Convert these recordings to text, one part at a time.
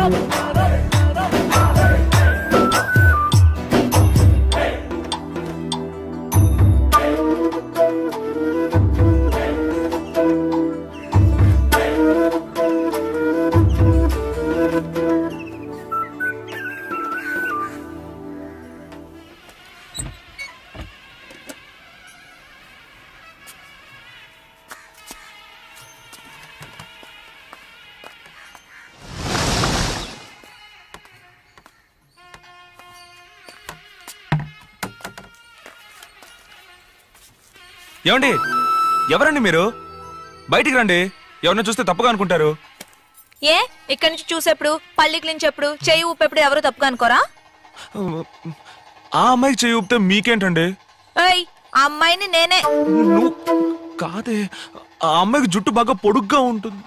ఏమండి ఎవరండి మీరు బయటికి రండి ఎవరిని చూస్తే తప్పుగా అనుకుంటారు ఏ ఇక్కడి నుంచి చూసేప్పుడు పల్లికి నుంచి ఎప్పుడు చెయ్యి ఊపెప్పుడు ఎవరు తప్పుగా అనుకోరా ఆ అమ్మాయికి చేయి ఊపితే మీకేంటండి ఏయ్ ఆ అమ్మాయిని నేనే నువ్వు కాదే ఆ అమ్మాయికి జుట్టు బాగా పొడుగ్గా ఉంటుంది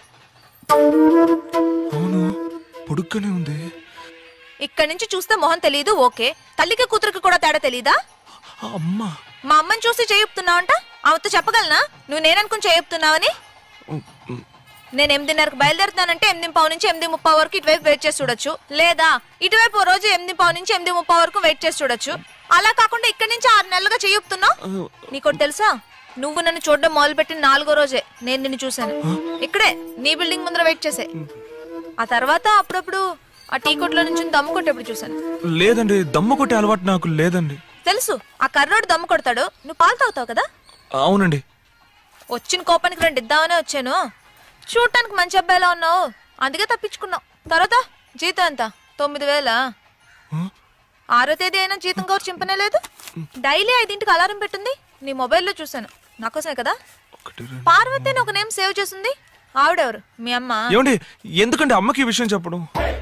అవును పొడుగ్గానే ఉంది ఇక్కడి నుంచి చూస్తే మొహం తెలియదు ఓకే తల్లికి కూతురికి కూడా తేడా తెలీదా ఆ అమ్మ మా అమ్మని చూసి చేయుపుతున్నావంట ఆమెతో చెప్పగలనా నువ్వు నేననుకుని చేయుపుతున్నావని నేను ఎనిమిదిన్నరకు బయలుదేరుతానంటే ఎనిమిది పావు నుంచి ఎనిమిది ముప్పై వరకు ఇటువైపు వెయిట్ చేసి చూడొచ్చు లేదా ఇటువైపు ఓ రోజు ఎనిమిది పావు నుంచి ఎనిమిది ముప్పై వరకు వెయిట్ చేసి చూడొచ్చు అలా కాకుండా ఇక్కడి నుంచి ఆరు నెలలుగా చేయుపుతున్నావు నీకోటి తెలుసా నువ్వు నన్ను చూడడం మొదలుపెట్టిన నాలుగో రోజే నేను నిన్ను చూశాను ఇక్కడే నీ బిల్డింగ్ ముందర వెయిట్ చేసే ఆ తర్వాత అప్పుడప్పుడు ఆ టీ కొట్లో నుంచి దమ్ము కొట్టేప్పుడు చూశాను లేదండి దమ్ము కొట్టే అలవాటు నాకు లేదండి తెలుసు ఆ కర్రోడు దమ్ము కొడతాడు నువ్వు పాలు తాగుతావు కదా అవునండి వచ్చిన కోపానికి రెండు ఇద్దామనే వచ్చాను చూడటానికి మంచి అబ్బాయిలా ఉన్నావు అందుకే తప్పించుకున్నావు తర్వాత జీతం ఎంత తొమ్మిది వేల ఆరో తేదీ అయినా జీతం కవర్ చింపనే లేదు డైలీ ఐదింటికి అలారం పెట్టింది నీ మొబైల్లో చూశాను నాకోసమే కదా ఒకటి రెండు. పార్వతి అని ఒక నేమ్ సేవ్ చేసింది ఆవిడెవరు మీ అమ్మ ఏమండి ఎందుకంటే అమ్మకి ఈ విషయం చెప్పడం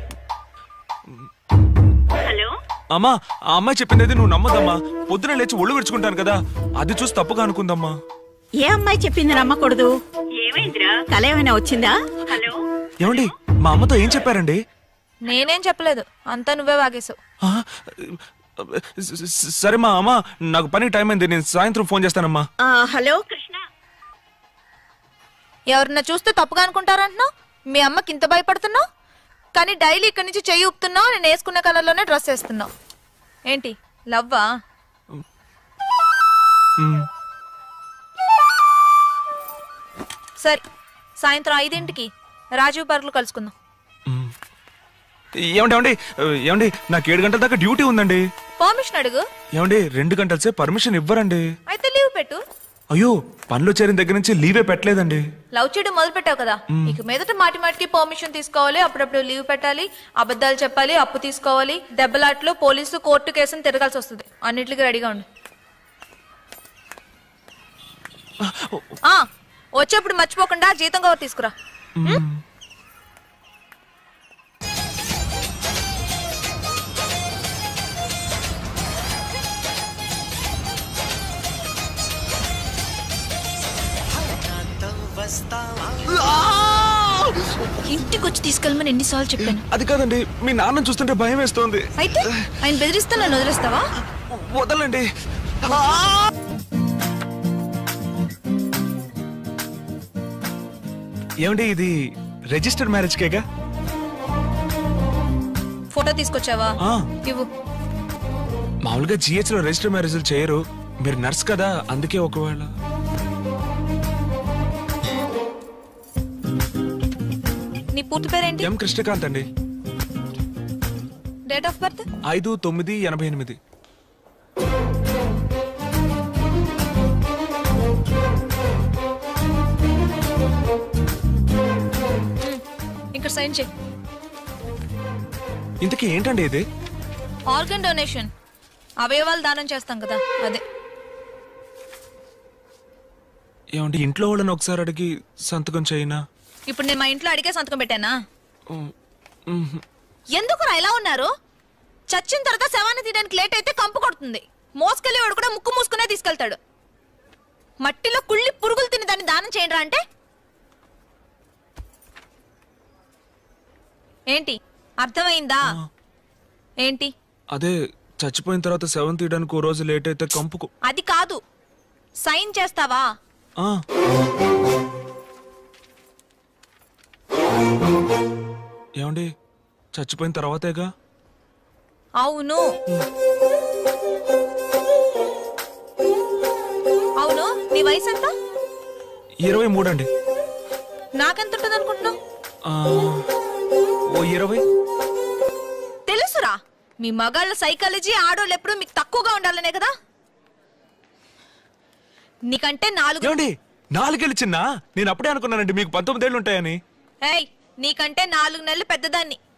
హలో అమ్మా ఆ అమ్మాయి చెప్పింది నువ్వు నమ్మదమ్మా పొద్దున లేచి ఒళ్ళు విడుచుకుంటాను కదా అది చూసి తప్పుగా అనుకుందమ్మా ఏ అమ్మాయి చెప్పింది నమ్మకూడదు ఏమైందిరా కల ఏమైనా వచ్చిందా హలో ఏమండి మా అమ్మతో ఏం చెప్పారండి నేనేం చెప్పలేదు అంతా నువ్వే వాగేశావు ఆ, స- స- సరే మా అమ్మ నాకు పని టైం అయింది నేను సాయంత్రం ఫోన్ చేస్తానమ్మా ఆ, హలో కృష్ణ ఎవరన్నా చూస్తే తప్పుగా అనుకుంటారంటున్నావు మీ అమ్మకి ఇంత భయపడుతున్నావు కానీ డైలీ ఇక్కడి నుంచి చెయ్యి ఊపుతున్నావు నేను వేసుకున్న కలర్లోనే డ్రెస్ వేస్తున్నావు ఏంటి లవ్వా ఉమ్. సరే సాయంత్రం ఐదింటికి రాజీవ్ పార్క్లో కలుసుకుందాం ఏమండి ఏమండి ఏమండి నాకు ఏడు గంటల దాకా డ్యూటీ ఉందండి పర్మిషన్ అడుగు ఏమండి రెండు గంటల సేపు పర్మిషన్ ఇవ్వరండి అయితే లీవ్ పెట్టు అయ్యో పనిలో చేరిన దగ్గర నుంచి లీవే పెట్టలేదండి లవ్ చేయడం మొదలు పెట్టావు కదా ఇక మీదట మాటి మాటికి పర్మిషన్ తీసుకోవాలి అప్పుడప్పుడు లీవ్ పెట్టాలి అబద్ధాలు చెప్పాలి అప్పు తీసుకోవాలి దెబ్బలాట్లో పోలీసు కోర్టు కేసుని తిరగాల్సి వస్తుంది అన్నిటికీ రెడీగా ఉండు ఆ, వచ్చేప్పుడు మర్చిపోకుండా జీతం కవర్ తీసుకురా ఇంటికి వచ్చి తీసుకెళ్ళమని ఎన్నిసార్లు చెప్పాను అది కాదండి మీ నాన్న చూస్తుంటే భయం వేస్తోంది అయితే ఆయన బెదిరిస్తే నన్ను వదిలేస్తావా వదలండి ఏమండి ఇది రిజిస్టర్డ్ మ్యారేజ్ కేగా ఫోటో తీసుకొచ్చావా ఆ. ఇవ్వు మామూలుగా జిహెచ్ లో రిజిస్టర్ మ్యారేజ్లు చేయరు మీరు నర్స్ కదా అందుకే ఒకవేళ నీ పూర్తి పేరేంటి ఎం కృష్ణకాంత్ అండి డేట్ ఆఫ్ బర్త్ ఐదు తొమ్మిది ఎనభై ఎనిమిది ఇక్కడ సైన్ చేయి ఇంతకీ ఏంటండి ఇది ఆర్గన్ డొనేషన్ అవయవాలు దానం చేస్తాం కదా అదే ఏమండి ఇంట్లో వాళ్ళని ఒకసారి అడిగి సంతకం చేయనా ఇప్పుడు నేను మా ఇంట్లో అడిగే సంతకం పెట్టానా ఉమ్, ఉమ్. ఎందుకురా ఇలా ఉన్నారు చచ్చిన తర్వాత శవాన్ని తీయడానికి లేట్ అయితే కంపు కొడుతుంది మోసుకెళ్ళేవాడు కూడా ముక్కు మూసుకునే తీసుకెళ్తాడు మట్టిలో కుళ్ళి పురుగులు తిని దాన్ని దానం చేయండి అంటే ఏంటి అర్థమైందా ఏంటి అదే చచ్చిపోయిన తర్వాత సెవెన్ తీయడానికి ఓ రోజు లేట్ అయితే కంపుకు అది కాదు సైన్ చేస్తావా ఆ. ఏమండి చచ్చిపోయిన తర్వాతేగా అవును అవును నీ వయసు ఎంత ఇరవై మూడండి నాకెంత ఉంటుంది అనుకుంటున్నావు ఆ, ఓ ఇరవై తెలుసురా మీ మగాళ్ళ సైకాలజీ ఆడోళ్ళు ఎప్పుడు మీకు తక్కువగా ఉండాలనే కదా నీకంటే నాలుగు ఏమండి నాలుగేళ్ళు చిన్న నేను అప్పుడే అనుకున్నానండి మీకు పంతొమ్మిదేళ్ళు ఉంటాయని ఏయ్ నీకంటే నాలుగు నెలలు పెద్దదాన్ని